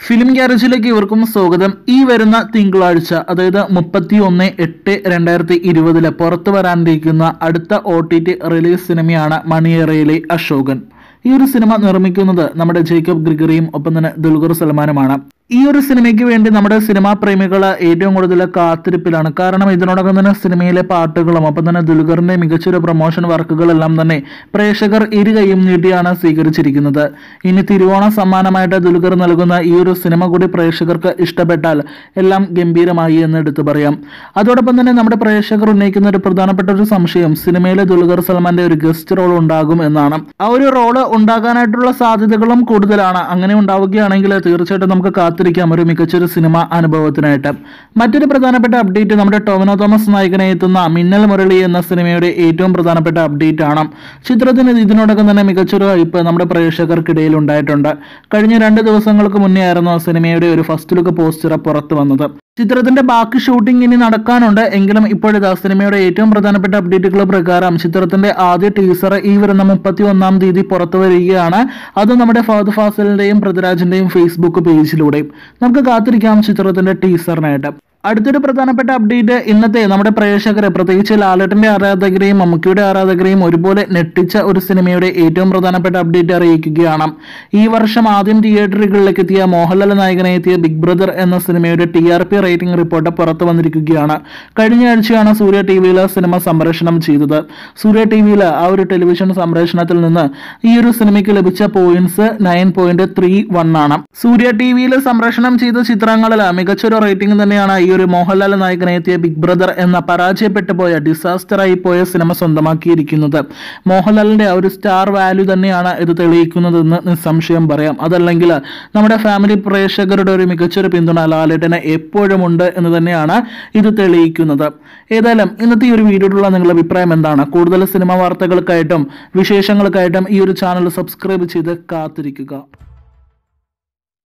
film ഗ്യാരേജിലേക്ക് ഇവർക്കും സ്വാഗതം ഈ വരുന്ന തിങ്കളാഴ്ച അതായത് മുപ്പത്തി ഒന്ന് എട്ട് രണ്ടായിരത്തി ഇരുപതില് പുറത്തു വരാനിരിക്കുന്ന അടുത്ത ഒ ടി ടി റിലീസ് സിനിമയാണ് മണിയേറയിലെ അശോകൻ ഈ ഒരു സിനിമ നിർമ്മിക്കുന്നത് നമ്മുടെ ജേക്കബ് ഗ്രിഗറിയും ഒപ്പം തന്നെ ദുൽഖർ സൽമാനുമാണ് ഈ ഒരു സിനിമയ്ക്ക് വേണ്ടി നമ്മുടെ സിനിമാ പ്രേമികൾ ഏറ്റവും കൂടുതൽ കാത്തിരിപ്പിലാണ് കാരണം ഇതിനോടകം തന്നെ സിനിമയിലെ പാട്ടുകളും ഒപ്പം തന്നെ ദുൽഖറിന്റെ മികച്ചൊരു പ്രൊമോഷൻ വർക്കുകളെല്ലാം തന്നെ പ്രേക്ഷകർ ഇരു കൈയും നീട്ടിയാണ് സ്വീകരിച്ചിരിക്കുന്നത് ഇനി തിരുവോണ സമ്മാനമായിട്ട് ദുൽഖർ നൽകുന്ന ഈ ഒരു സിനിമ കൂടി പ്രേക്ഷകർക്ക് ഇഷ്ടപ്പെട്ടാൽ എല്ലാം ഗംഭീരമായി എന്ന് എടുത്തു പറയാം അതോടൊപ്പം തന്നെ നമ്മുടെ പ്രേക്ഷകർ ഉന്നയിക്കുന്ന ഒരു പ്രധാനപ്പെട്ട ഒരു സംശയം സിനിമയിലെ ദുൽഖർ സൽമാന്റെ ഒരു ഗസ്റ്റ് റോൾ ഉണ്ടാകും എന്നാണ് ആ ഒരു റോള് ഉണ്ടാകാനായിട്ടുള്ള സാധ്യതകളും കൂടുതലാണ് അങ്ങനെ ഉണ്ടാവുകയാണെങ്കിൽ തീർച്ചയായിട്ടും നമുക്ക് കാത്തിരിക്കാം ഒരു മികച്ചൊരു സിനിമ അനുഭവത്തിനായിട്ട് മറ്റൊരു പ്രധാനപ്പെട്ട അപ്ഡേറ്റ് നമ്മുടെ ടോവിനോ തോമസ് നായകനെ എത്തുന്ന മിന്നൽ മുരളി എന്ന സിനിമയുടെ ഏറ്റവും പ്രധാനപ്പെട്ട അപ്ഡേറ്റ് ആണ് ചിത്രത്തിന് ഇതിനോടകം തന്നെ മികച്ചൊരു ഹൈപ്പ് നമ്മുടെ പ്രേക്ഷകർക്കിടയിൽ ഉണ്ടായിട്ടുണ്ട് കഴിഞ്ഞ രണ്ട് ദിവസങ്ങൾക്ക് മുന്നേ ആയിരുന്നു ആ സിനിമയുടെ ഒരു ഫസ്റ്റ് ലുക്ക് പോസ്റ്റർ പുറത്തു വന്നത് ചിത്രത്തിന്റെ ബാക്കി ഷൂട്ടിംഗ് ഇനി നടക്കാനുണ്ട് എങ്കിലും ഇപ്പോഴിതാ സിനിമയുടെ ഏറ്റവും പ്രധാനപ്പെട്ട അപ്ഡേറ്റുകൾ പ്രകാരം ചിത്രത്തിന്റെ ആദ്യ ടീസർ ഈ വരുന്ന മുപ്പത്തി ഒന്നാം തീയതി പുറത്തു വരികയാണ് അത് നമ്മുടെ ഫഹദ് ഫാസിലിന്റെയും പൃഥ്വിരാജിന്റെയും ഫേസ്ബുക്ക് പേജിലൂടെയും നമുക്ക് കാത്തിരിക്കാം ചിത്രത്തിന്റെ ടീസറിനായിട്ട് അടുത്തൊരു പ്രധാനപ്പെട്ട അപ്ഡേറ്റ് ഇന്നത്തെ നമ്മുടെ പ്രേക്ഷകരെ പ്രത്യേകിച്ച് ലാലേട്ടന്റെ ആരാധകരെയും മമ്മൂക്കിയുടെ ആരാധകരെയും ഒരുപോലെ ഞെട്ടിച്ച ഒരു സിനിമയുടെ ഏറ്റവും പ്രധാനപ്പെട്ട അപ്ഡേറ്റ് അറിയിക്കുകയാണ് ഈ വർഷം ആദ്യം തിയേറ്ററുകളിലേക്ക് എത്തിയ മോഹൻലാൽ നായകനെ എത്തിയ ബിഗ് ബ്രദർ എന്ന സിനിമയുടെ T R P rating report പുറത്തു വന്നിരിക്കുകയാണ് കഴിഞ്ഞ ആഴ്ചയാണ് സൂര്യ ടി വിയിൽ സിനിമ സംപ്രേഷണം ചെയ്തത് സൂര്യ ടി വിയിൽ ആ ഒരു ടെലിവിഷൻ സംപ്രേഷണത്തിൽ നിന്ന് ഈ ഒരു സിനിമയ്ക്ക് ലഭിച്ച points nine point three one ആണ് സൂര്യ ടി വിയിൽ സംപ്രേഷണം ചെയ്ത ചിത്രങ്ങളിൽ മികച്ചൊരു റേറ്റിംഗ് തന്നെയാണ് ഈ ഒരു മോഹൻലാൽ നായകനെ എത്തിയ ബിഗ് ബ്രദർ എന്ന പരാജയപ്പെട്ടു പോയ ഡിസാസ്റ്റർ ആയി പോയ സിനിമ സ്വന്തമാക്കിയിരിക്കുന്നത് മോഹൻലാലിന്റെ ആ ഒരു സ്റ്റാർ വാല്യൂ തന്നെയാണ് ഇത് തെളിയിക്കുന്നതെന്ന് നിസ്സംശയം പറയാം അതല്ലെങ്കിൽ നമ്മുടെ ഫാമിലി പ്രേക്ഷകരുടെ ഒരു മികച്ചൊരു പിന്തുണ ലാലേട്ടന് എപ്പോഴും ഉണ്ട് എന്ന് തന്നെയാണ് ഇത് തെളിയിക്കുന്നത് ഏതായാലും ഇന്നത്തെ ഈ ഒരു വീഡിയോയിലുള്ള നിങ്ങളുടെ അഭിപ്രായം എന്താണ് കൂടുതൽ സിനിമ വാർത്തകൾക്കായിട്ടും വിശേഷങ്ങൾക്കായിട്ടും ഈ ഒരു ചാനൽ സബ്സ്ക്രൈബ് ചെയ്ത് കാത്തിരിക്കുക